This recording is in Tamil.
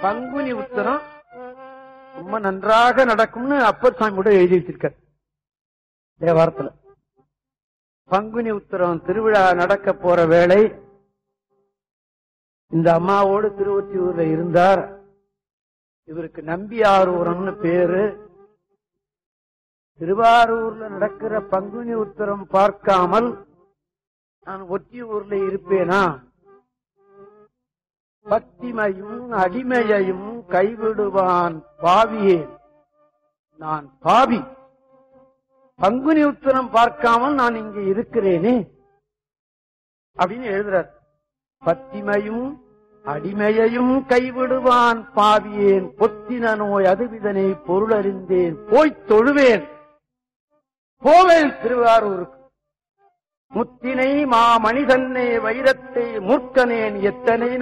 பங்குனி உத்தரம் ரொம்ப நன்றாக நடக்கும்னு அப்பர் சாமி கூட எழுதி வச்சிருக்கார் தேவாரத்துல பங்குனி உத்தரம் திருவிழா நடக்க போற வேளை இந்த அம்மாவோடு திருவொற்றியூர்ல இருந்தார் இவருக்கு நம்பியாரூரம்னு பேரு திருவாரூர்ல நடக்கிற பங்குனி உத்தரம் பார்க்காமல் நான் ஒற்றியூர்ல இருப்பேனா பத்திமையும் அடிமையையும் கைவிடுவான் பாவியே நான் பாவி பங்குனி உத்தரம் பார்க்காமல் நான் இங்க இருக்கிறேனே அப்படின்னு எழுதுறார் பத்திமையும் அடிமையையும் கைவிடுவான் பாவியேன் பொத்தின நோய் அதுவிதனை பொருளறிந்தேன் போய்த் தொழுவேன் போவேன் திருவாரூருக்கு முத்தினை மா மனிதன்னே வைரத்தை மூர்க்கனேன் எத்தனை